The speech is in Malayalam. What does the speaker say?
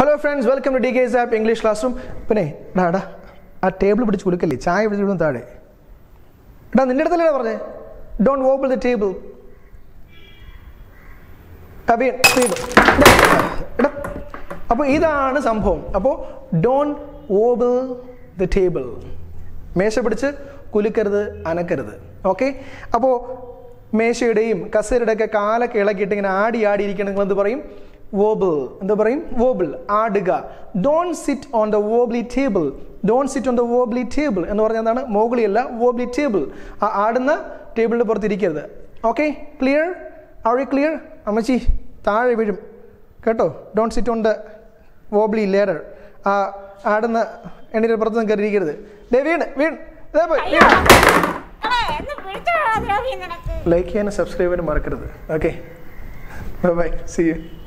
hello friends welcome to D K app English classroom പിന്നെ എടാ എടാ ആ ടേബിൾ പിടിച്ച് കൊടുക്കല്ലേ ചായ പിടിച്ച് വിടും താഴെ എടാ നിന്റെ അടുത്തല്ലേ പറഞ്ഞേ ഡോണ്ട് വോബിൾ ദ ടേബിൾ എടാ അപ്പോൾ ഇതാണ് സംഭവം അപ്പോൾ ഡോണ്ട് വോബിൾ ദ ടേബിൾ മേശ പിടിച്ച് കുലുക്കരുത് അനക്കരുത് ഓക്കെ അപ്പോൾ മേശയുടെയും കസേരയുടെയൊക്കെ കാലൊക്കെ ഇളക്കിയിട്ട് ഇങ്ങനെ ആടി ആടി ഇരിക്കണം നിങ്ങൾ എന്ത് പറയും വോബിൾ എന്താ പറയും വോബിൾ ആടുക don't sit on the wobbly table don't sit on the wobbly table എന്ന് പറഞ്ഞാൽ എന്താണ് മോഗ്ലിയല്ല വോബ്ലി ടേബിൾ ആ ആടുന്ന ടേബിളിൻ്റെ പുറത്ത് ഇരിക്കരുത് okay clear are you clear അമ്മച്ചി താഴെ വീഴും കേട്ടോ don't sit on the wobbly ladder ആ ആടുന്ന എണ്ണീൻ്റെ പുറത്ത് കയറി ഇരിക്കരുത് ദേ വീണ് വീണ് ദേ പോയി അയ്യോ എടാ, എന്ന് പിടിച്ചോടാ ദ്രോഹി നിനക്ക് ലൈക്ക് ചെയ്യാനും സബ്സ്ക്രൈബ് ചെയ്യാനും മറക്കരുത് ഓക്കെ ബൈ സി യു